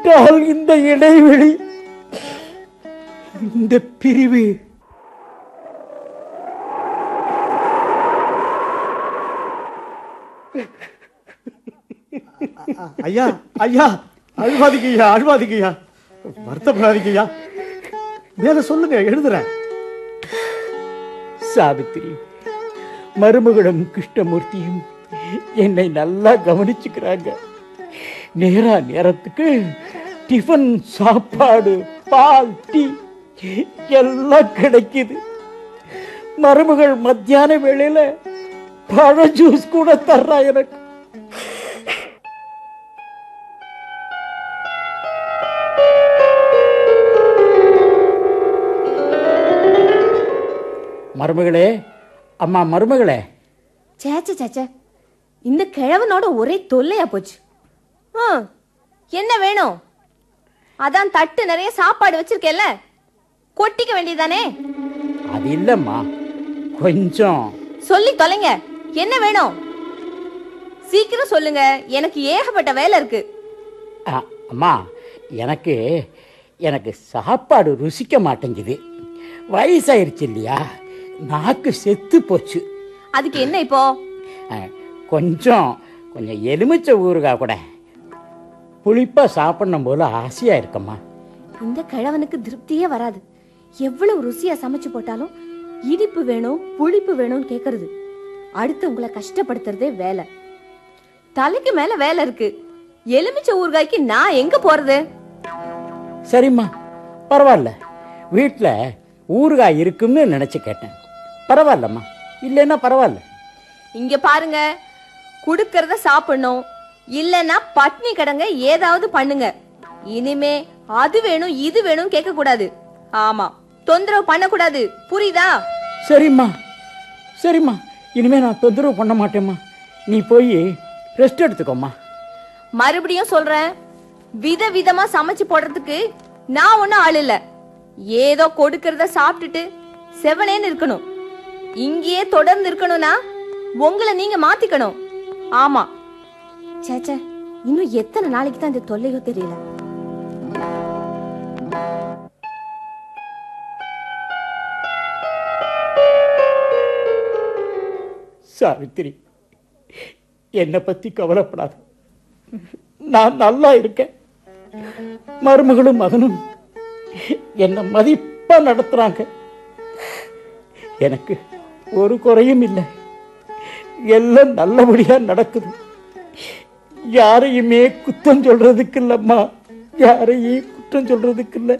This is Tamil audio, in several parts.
விட்டால் இந்த இடைவெளி இந்த பிரிவு ஐயா ஐயா அழுவாதீங்க ஐயா அழுவாதீங்க ஐயா வருத்தப்படாதீங்க ஐயா மேல சொல்லுங்க எழுதுறேன் சாவித்திரி மருமகளும் கிருஷ்ணமூர்த்தியும் என்னை நல்லா கவனிச்சுக்கிறாங்க நேரா நேரத்துக்கு டிஃபன் சாப்பாடு பால் டீ எல்லாம் கிடைக்குது மருமகள் மத்தியான வேளையில பழ ஜூஸ் கூட தர்றா எனக்கு மருமகளே அம்மா மருமகளே சேச்ச சேச்ச இந்த கிழவனோட ஒரே தொல்லையா போச்சு ஆ, என்ன வேணும் அதான் தட்டு நிறைய சாப்பாடு வச்சிருக்கேல்ல கொட்டிக்க வேண்டியதானே அது இல்லம்மா கொஞ்சம் சொல்லி தொலைங்க என்ன வேணும் சீக்கிரம் சொல்லுங்க எனக்கு ஏகப்பட்ட வேலை இருக்கு அ, அம்மா எனக்கு எனக்கு சாப்பாடு ருசிக்க மாட்டேங்குது வயசாயிருச்சு இல்லையா நாக்கு செத்து போச்சு அதுக்கு என்ன இப்போ அ, கொஞ்சம் கொஞ்சம் எலுமிச்சை ஊறுகாய் கூட புளிப்பாக சாப்பிடணும் போல ஆசையாக இருக்கம்மா இந்த கிழவனுக்கு திருப்தியே வராது எவ்வளவு ருசியா சமைச்சு போட்டாலும் இனிப்பு வேணும் புளிப்பு வேணும்னு கேக்குறது அடுத்தவங்களை கஷ்டப்படுத்துறதே வேலை தலைக்கு மேல வேலை இருக்கு எலுமிச்சை ஊறுகாய்க்கு நான் எங்க போறது சரிம்மா பரவாயில்ல வீட்டில் ஊறுகாய் இருக்குன்னு நினச்சி கேட்டேன் பரவாயில்லம்மா இல்லைன்னா பரவாயில்ல இங்க பாருங்க குடுக்கறத சாப்பிடணும் இல்லைன்னா பட்னி கடங்க ஏதாவது பண்ணுங்க இனிமே அது வேணும் இது வேணும் கேட்க கூடாது ஆமா தொந்தரவு பண்ணக்கூடாது புரியுதா சரிம்மா சரிம்மா இனிமே நான் தொந்தரவு பண்ண மாட்டேம்மா நீ போய் ரெஸ்ட் எடுத்துக்கோம்மா மறுபடியும் சொல்றேன் வித விதமா சமைச்சு போடுறதுக்கு நான் ஒண்ணும் ஆள் இல்ல ஏதோ கொடுக்கறத சாப்பிட்டுட்டு செவனேன்னு இருக்கணும் இங்கேயே தொடர்ந்து இருக்கணும்னா உங்களை நீங்க மாத்திக்கணும் ஆமா சேச்சே இன்னும் எத்தனை நாளைக்கு தான் இந்த தொல்லையோ தெரியல சாவித்திரி என்னை பற்றி கவலைப்படாத நான் நல்லா இருக்கேன் மருமகளும் மகனும் என்னை மதிப்பாக நடத்துகிறாங்க எனக்கு ஒரு குறையும் இல்லை எல்லாம் நல்லபடியாக நடக்குது யாரையுமே குத்தம் சொல்றதுக்கு இல்லம்மா யாரையும் குற்றம் சொல்றதுக்கு இல்லை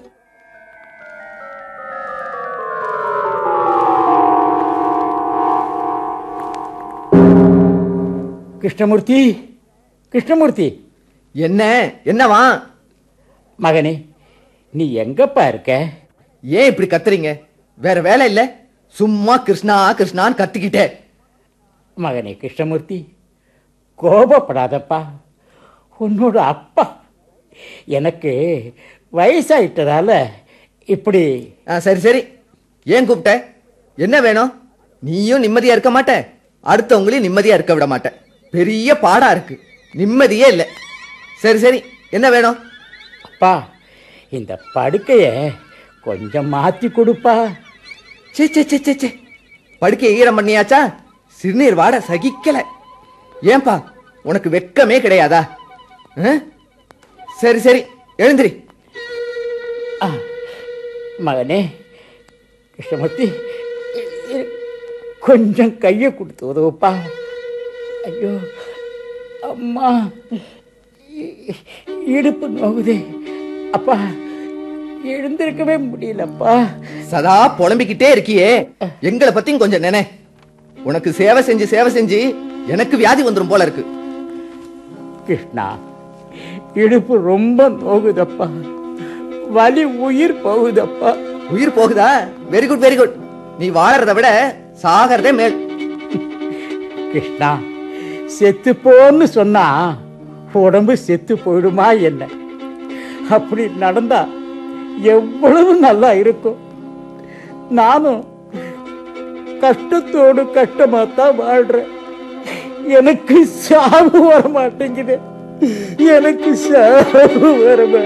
கிருஷ்ணமூர்த்தி கிருஷ்ணமூர்த்தி என்ன என்னவா மகனே நீ எங்கப்பா இருக்க ஏன் இப்படி கத்துறீங்க வேற வேலை இல்ல சும்மா கிருஷ்ணா கிருஷ்ணான்னு கத்திக்கிட்டே மகனே கிருஷ்ணமூர்த்தி கோபப்படாதப்பா உன்னோட அப்பா எனக்கு வயசாயிட்டதால இப்படி ஆ, சரி சரி ஏன் கூப்பிட்ட என்ன வேணும் நீயும் நிம்மதியா இருக்க மாட்ட அடுத்தவங்களையும் நிம்மதியா இருக்க விட மாட்ட பெரிய பாடா இருக்கு நிம்மதியே இல்லை சரி சரி என்ன வேணும் அப்பா இந்த படுக்கைய கொஞ்சம் மாத்தி கொடுப்பா சே சே சே சே சே படுக்கையை ஈரம் பண்ணியாச்சா சிறுநீர் வாட சகிக்கல ஏன்பா உனக்கு வெட்கமே கிடையாதா ஆ? சரி சரி எழுந்திரி ஆ, மகனே கிருஷ்ணமூர்த்தி இ- இ- கொஞ்சம் கையை கொடுத்து உதவுப்பா ஐயோ அம்மா இ- இடுப்பு நோகுதே அப்பா எழுந்திருக்கவே முடியலப்பா சதா புலம்பிக்கிட்டே இருக்கியே எங்களை பத்தியும் கொஞ்சம் நினை உனக்கு சேவை செஞ்சு சேவை செஞ்சு எனக்கு வியாதி வந்துரும் போல இருக்கு கிருஷ்ணா இடுப்பு ரொம்ப நோகுதப்பா வலி உயிர் போகுதப்பா உயிர் போகுதா வெரி குட் வெரி குட் நீ வாழறத விட சாகறதே மேல் கிருஷ்ணா செத்து போன்னு சொன்னா உடம்பு செத்து போயிடுமா என்ன அப்படி நடந்தா எவ்வளவு நல்லா இருக்கும் நானும் கஷ்டத்தோடு கஷ்டமா தான் வாழ்றேன் எனக்கு சாவு வர மாட்டேங்குது எனக்கு சாவு வர